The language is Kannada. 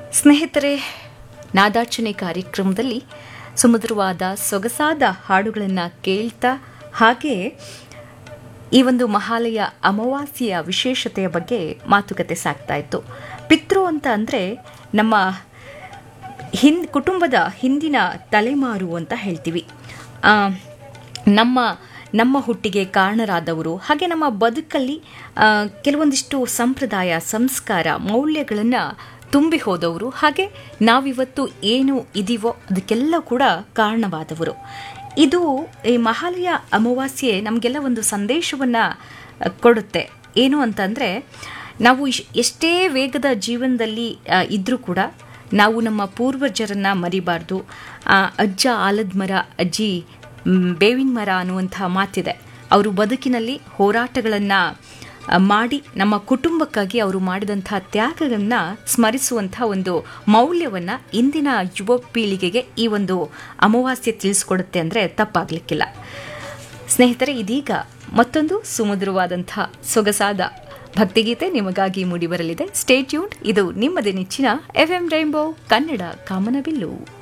ಸ್ನೇಹಿತರೆ ನಾದಾರ್ಚನೆ ಕಾರ್ಯಕ್ರಮದಲ್ಲಿ ಸುಮಧುರವಾದ ಸೊಗಸಾದ ಹಾಡುಗಳನ್ನು ಕೇಳ್ತಾ ಹಾಗೆ ಈ ಒಂದು ಮಹಾಲಯ ಅಮಾವಾಸ್ಯೆಯ ವಿಶೇಷತೆಯ ಬಗ್ಗೆ ಮಾತುಕತೆ ಸಾಗ್ತಾ ಇತ್ತು ಪಿತೃ ಅಂತ ಅಂದರೆ ನಮ್ಮ ಹಿಂದ್ ಕುಟುಂಬದ ಹಿಂದಿನ ತಲೆಮಾರು ಅಂತ ಹೇಳ್ತೀವಿ ಆ, ನಮ್ಮ ನಮ್ಮ ಹುಟ್ಟಿಗೆ ಕಾರಣರಾದವರು ಹಾಗೆ ನಮ್ಮ ಬದುಕಲ್ಲಿ ಆ, ಕೆಲವೊಂದಿಷ್ಟು ಸಂಪ್ರದಾಯ ಸಂಸ್ಕಾರ ಮೌಲ್ಯಗಳನ್ನು ತುಂಬಿ ಹೋದವರು ಹಾಗೆ ನಾವಿವತ್ತು ಏನು ಇದೀವೋ ಅದಕ್ಕೆಲ್ಲ ಕೂಡ ಕಾರಣವಾದವರು ಇದು ಈ ಮಹಾಲಯ ಅಮಾವಾಸ್ಯೆ ನಮಗೆಲ್ಲ ಒಂದು ಸಂದೇಶವನ್ನು ಕೊಡುತ್ತೆ ಏನು ಅಂತಂದರೆ ನಾವು ಇಶ್- ಎಷ್ಟೇ ವೇಗದ ಜೀವನದಲ್ಲಿ ಇದ್ದರೂ ಕೂಡ ನಾವು ನಮ್ಮ ಪೂರ್ವಜರನ್ನ ಮರಿಬಾರ್ದು ಆ, ಅಜ್ಜ ಆಲದ ಮರ ಅಜ್ಜಿ ಮ್, ಬೇವಿನ ಮರ ಅನ್ನುವಂಥ ಮಾತಿದೆ ಅವರು ಬದುಕಿನಲ್ಲಿ ಹೋರಾಟಗಳನ್ನು ಮಾಡಿ ನಮ್ಮ ಕುಟುಂಬಕ್ಕಾಗಿ ಅವರು ಮಾಡಿದಂಥ ತ್ಯಾಗಗಳನ್ನು ಸ್ಮರಿಸುವಂಥ ಒಂದು ಮೌಲ್ಯವನ್ನು ಇಂದಿನ ಯುವ ಪೀಳಿಗೆಗೆ ಈ ಒಂದು ಅಮಾವಾಸ್ಯೆ ತಿಳಿಸ್ಕೊಡುತ್ತೆ ಅಂದರೆ ತಪ್ಪಾಗಲಿಕ್ಕಿಲ್ಲ ಸ್ನೇಹಿತರೆ ಇದೀಗ ಮತ್ತೊಂದು ಸುಮಧುರವಾದಂಥ ಸೊಗಸಾದ ಭಕ್ತಿಗೀತೆ ನಿಮಗಾಗಿ ಮೂಡಿಬರಲಿದೆ ಸ್ಟೇ ಟ್ಯೂನ್ಡ್ ಇದು ನಿಮ್ಮದೇ ನೆಚ್ಚಿನ ಎಫ್ ಎಂ ರೈನ್ಬೋ ಕನ್ನಡ ಕಾಮನಬಿಲ್ಲು